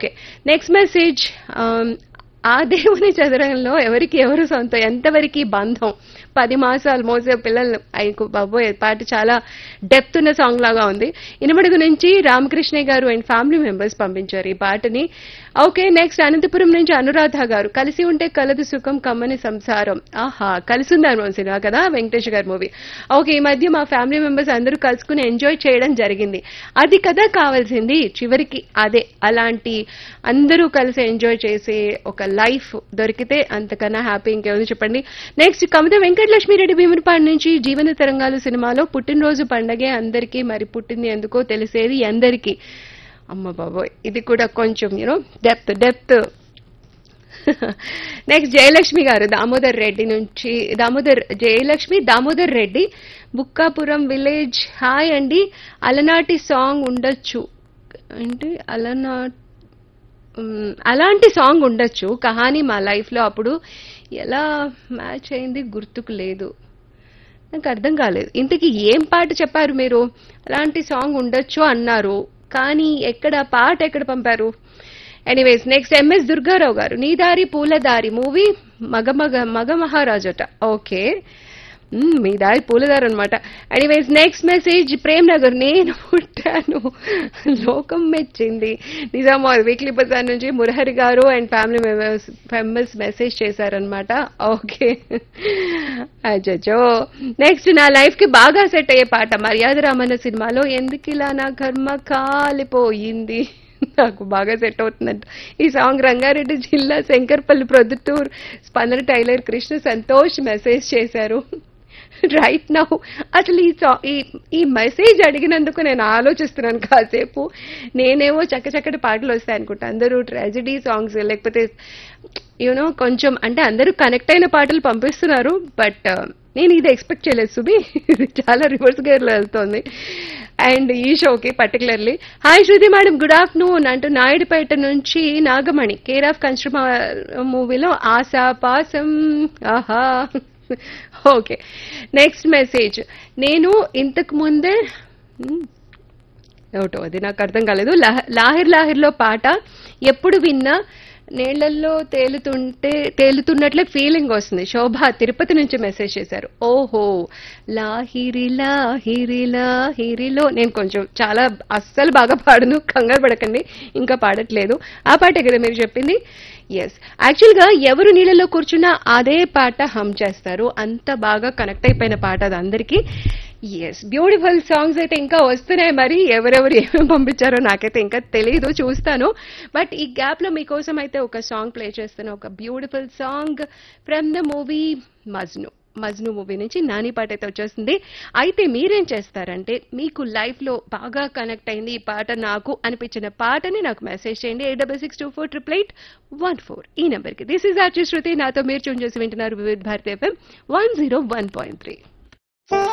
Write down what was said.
okay next message ఆ దేవుని చదరంలో ఎవరికి ఎవరు సొంతం ఎంతవరకు బంధం పది మాసాలు మోసే పిల్లలు అయ్యకు బాబోయ్ ఈ పాట చాలా డెప్త్ ఉన్న సాంగ్ లాగా ఉంది ఇనుమడుగు నుంచి రామకృష్ణ గారు అండ్ ఫ్యామిలీ మెంబర్స్ పంపించారు ఈ పాటని ఓకే నెక్స్ట్ అనంతపురం నుంచి అనురాధ గారు కలిసి ఉంటే కలదు సుఖం కమ్మని సంసారం ఆహా కలిసి ఉన్నారు సినిమా కదా వెంకటేష్ గారి మూవీ ఓకే ఈ మధ్య మా ఫ్యామిలీ మెంబర్స్ అందరూ కలుసుకుని ఎంజాయ్ చేయడం జరిగింది అది కదా కావాల్సింది చివరికి అదే అలాంటి అందరూ కలిసి ఎంజాయ్ చేసే ఒక లైఫ్ దొరికితే అంతకన్నా హ్యాపీ ఇంకేముంది చెప్పండి నెక్స్ట్ కవిత వెంకటలక్ష్మిరెడ్డి భీమునిపాడు నుంచి జీవన తరంగాలు సినిమాలో పుట్టినరోజు పండగే అందరికీ మరి పుట్టింది ఎందుకో తెలిసేది అందరికీ అమ్మ బాబోయ్ ఇది కూడా కొంచెం you know depth depth next Jayalakshmi గారు దామోదర్ రెడ్డి నుంచి దామోదర్ జయలక్ష్మి దామోదర్ రెడ్డి బుక్కాపురం విలేజ్ హాయ్ అండి అలనాటి సాంగ్ ఉండొచ్చు అంటే అలనా మ్, అలాంటి సాంగ్ ఉండొచ్చు కహాని మా లైఫ్లో అప్పుడు ఎలా మ్యాచ్ అయింది గుర్తుకు లేదు నాకు అర్థం కాలేదు ఇంతకీ ఏం పాట చెప్పారు మీరు అలాంటి సాంగ్ ఉండొచ్చు అన్నారు కానీ ఎక్కడ పాట ఎక్కడ పంపారు ఎనీవేస్ నెక్స్ట్ ఎంఎస్ దుర్గారావు గారు నీ దారి పూల దారి మూవీ మగ మగ మగ మహారాజట ఓకే మ్మ్, మీ దారి పూలదారు అనమాట anyways next message Prem Nagar నేను పుట్టాను లోకం మెచ్చింది నిజామాబాద్ వీక్లీ బజార్ నుంచి మురహరి గారు and family members members message చేశారనమాట ఓకే అచ్చో నెక్స్ట్ నా లైఫ్ కి బాగా సెట్ అయ్యే పాట మర్యాద రామన్న సినిమాలో ఎందుకు ఇలా నా కర్మ కాలిపోయింది నాకు బాగా సెట్ అవుతుందంట ఈ సాంగ్ రంగారెడ్డి జిల్లా శంకర్పల్లి ప్రొద్దుటూర్ స్పందన టైలర్ కృష్ణ సంతోష్ మెసేజ్ చేశారు రైట్ నౌ అసలు ఈ సా ఈ ఈ మెసేజ్ అడిగినందుకు నేను ఆలోచిస్తున్నాను కాసేపు నేనేమో చక్క చక్కటి పాటలు వస్తాయి అనుకుంటా అందరూ ట్రాజడీ సాంగ్స్ లేకపోతే యూనో కొంచెం అంటే అందరూ కనెక్ట్ అయిన పాటలు పంపిస్తున్నారు బట్ నేను ఇది ఎక్స్పెక్ట్ చేయలేదు సుబి ఇది చాలా రివర్స్ గేర్లో వెళ్తోంది అండ్ ఈ షోకి particularly hi Shruti madam good afternoon అంటూ నాయుడుపేట నుంచి నాగమణి కేర్ ఆఫ్ కన్స్ట్రమర్ మూవీలో ఆశా పాసం ఆహా ఓకే నెక్స్ట్ మెసేజ్ నేను ఇంతకు ముందే మ్, ఏమిటో అది నాకు అర్థం కాలేదు లాహ- లాహిర్ లాహిర్లో పాట ఎప్పుడు విన్నా నీళ్లలో తేలుతుంటే తేలుతున్నట్లే ఫీలింగ్ వస్తుంది శోభ తిరుపతి నుంచి మెసేజ్ చేశారు ఓహో లాహిరి లాహిరి లాహిరిలో నేను కొంచెం చాలా అస్సలు బాగా పాడను కంగారు పడకండి ఇంకా పాడట్లేదు ఆ పాటే కదా మీరు చెప్పింది ఎస్ యాక్చువల్గా ఎవరు నీళ్ళలో కూర్చున్నా అదే పాట హమ్ చేస్తారు అంత బాగా కనెక్ట్ అయిపోయిన పాట అది అందరికీ ఎస్ బ్యూటిఫుల్ సాంగ్స్ అయితే ఇంకా వస్తున్నాయి మరి ఎవరెవరు ఏమేమి పంపించారో నాకైతే ఇంకా తెలియదు చూస్తాను బట్ ఈ గ్యాప్ లో మీకోసం అయితే ఒక సాంగ్ ప్లే చేస్తాను ఒక beautiful song from the movie Majnu Majnu movie నుంచి నాని పాట అయితే వచ్చేస్తుంది అయితే మీరేం చేస్తారంటే మీకు లైఫ్ లో బాగా కనెక్ట్ అయింది ఈ పాట నాకు అనిపించిన పాటని నాకు మెసేజ్ చేయండి eight double six two four triple eight one four ఈ నెంబర్కి దిస్ ఇస్ ఆర్చి శృతి నాతో మీరు చూన్ చేసి వింటున్నారు Vividh Bharati FM one zero one point three